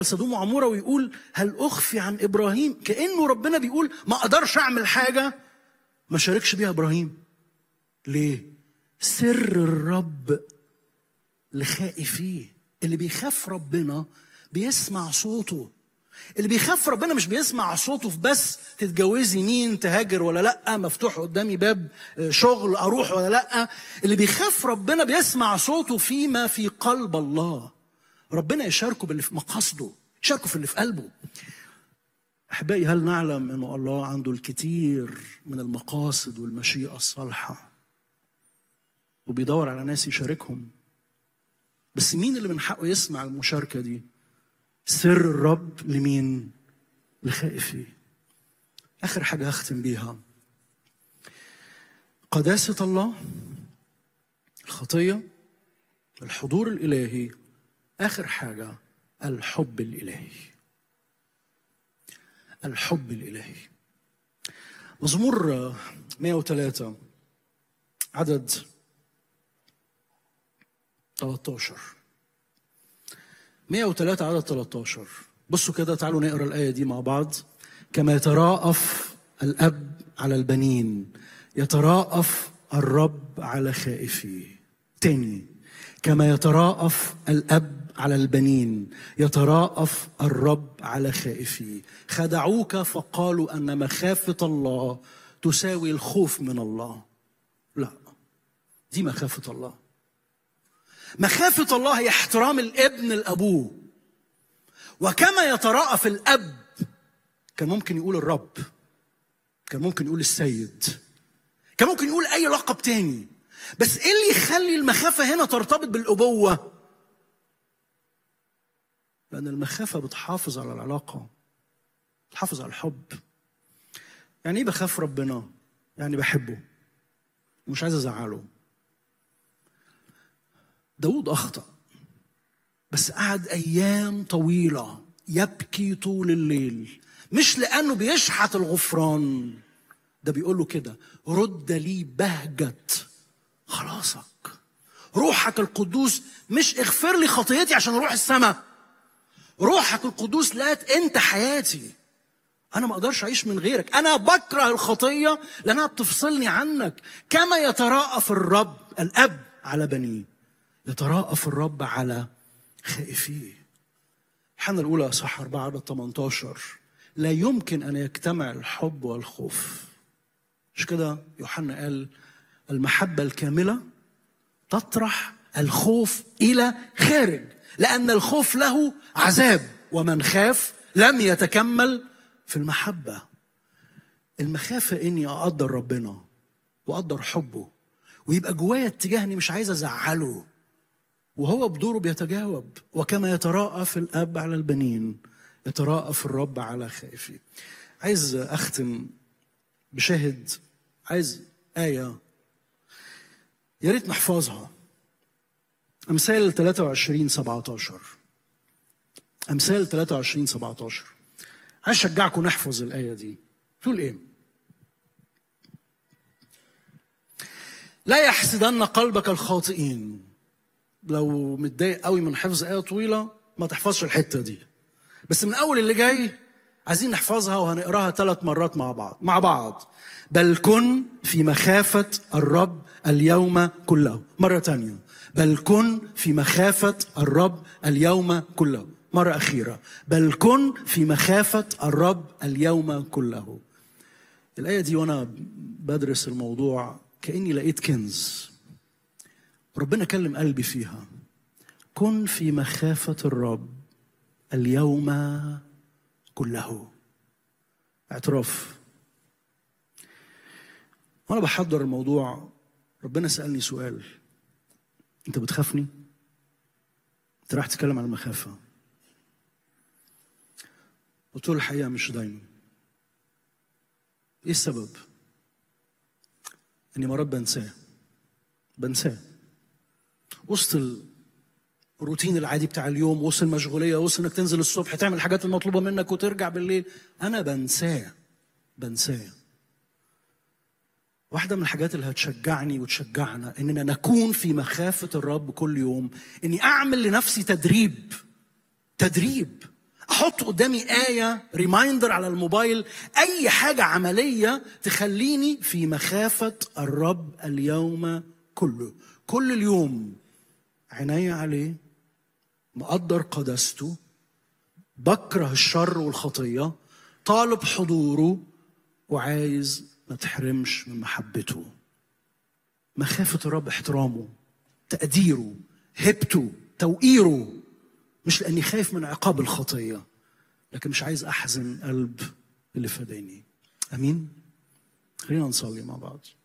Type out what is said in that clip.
سدوم وعمورة ويقول هل أخفي عن إبراهيم كأنه ربنا بيقول ما أقدرش أعمل حاجة ما شاركش بيها إبراهيم ليه؟ سر الرب لخائفيه اللي بيخاف ربنا بيسمع صوته اللي بيخاف ربنا مش بيسمع صوته في بس تتجوزي مين تهاجر ولا لا مفتوح قدامي باب شغل اروح ولا لا اللي بيخاف ربنا بيسمع صوته فيما في قلب الله ربنا يشاركه باللي في مقاصده يشاركه في اللي في قلبه احبائي هل نعلم انه الله عنده الكثير من المقاصد والمشيئه الصالحه وبيدور على ناس يشاركهم بس مين اللي من حقه يسمع المشاركه دي سر الرب لمين لخائفيه اخر حاجه هختم بيها قداسه الله الخطيه الحضور الالهي اخر حاجه الحب الالهي الحب الالهي مزمور 103 عدد 13 103 عدد 13 بصوا كده تعالوا نقرا الآية دي مع بعض كما يتراءف الأب على البنين يتراءف الرب على خائفيه تاني كما يتراءف الأب على البنين يتراءف الرب على خائفيه خدعوك فقالوا أن مخافة الله تساوي الخوف من الله لا دي مخافة الله مخافة الله هي احترام الابن لأبوه وكما يتراءف الأب كان ممكن يقول الرب كان ممكن يقول السيد كان ممكن يقول أي لقب تاني بس إيه اللي يخلي المخافة هنا ترتبط بالأبوة لأن المخافة بتحافظ على العلاقة بتحافظ على الحب يعني إيه بخاف ربنا يعني بحبه ومش عايز أزعله داود أخطأ بس قعد أيام طويلة يبكي طول الليل مش لأنه بيشحت الغفران ده بيقول له كده رد لي بهجة خلاصك روحك القدوس مش اغفر لي خطيتي عشان اروح السماء روحك القدوس لقت انت حياتي انا ما اقدرش اعيش من غيرك انا بكره الخطيه لانها بتفصلني عنك كما يتراءف الرب الاب على بنيه يتراءف الرب على خائفيه الحنة الأولى أصح 4 عدد 18 لا يمكن أن يجتمع الحب والخوف مش كده يوحنا قال المحبة الكاملة تطرح الخوف إلى خارج لأن الخوف له عذاب ومن خاف لم يتكمل في المحبة المخافة إني أقدر ربنا وأقدر حبه ويبقى جوايا اتجاه إني مش عايز أزعله وهو بدوره بيتجاوب وكما يتراءف الاب على البنين يتراءف الرب على خائفيه عايز اختم بشاهد عايز ايه يا ريت نحفظها امثال 23 17 امثال 23 17 عايز اشجعكم نحفظ الايه دي تقول ايه لا يحسدن قلبك الخاطئين لو متضايق قوي من حفظ آية طويلة ما تحفظش الحتة دي بس من أول اللي جاي عايزين نحفظها وهنقراها ثلاث مرات مع بعض مع بعض بل كن في مخافة الرب اليوم كله مرة تانية بل كن في مخافة الرب اليوم كله مرة أخيرة بل كن في مخافة الرب اليوم كله الآية دي وأنا بدرس الموضوع كأني لقيت كنز ربنا كلم قلبي فيها كن في مخافة الرب اليوم كله اعتراف وانا بحضر الموضوع ربنا سألني سؤال انت بتخافني انت راح تتكلم عن المخافة قلت له الحقيقة مش دايما ايه السبب اني مرات بنساه بنساه وسط الروتين العادي بتاع اليوم وسط المشغوليه وسط انك تنزل الصبح تعمل الحاجات المطلوبه منك وترجع بالليل انا بنساه بنساه واحده من الحاجات اللي هتشجعني وتشجعنا اننا نكون في مخافه الرب كل يوم اني اعمل لنفسي تدريب تدريب احط قدامي ايه ريمايندر على الموبايل اي حاجه عمليه تخليني في مخافه الرب اليوم كله كل اليوم عيني عليه مقدر قدسته بكره الشر والخطيه طالب حضوره وعايز ما تحرمش من محبته مخافه الرب احترامه تقديره هبته توقيره مش لاني خايف من عقاب الخطيه لكن مش عايز احزن قلب اللي فداني امين خلينا نصلي مع بعض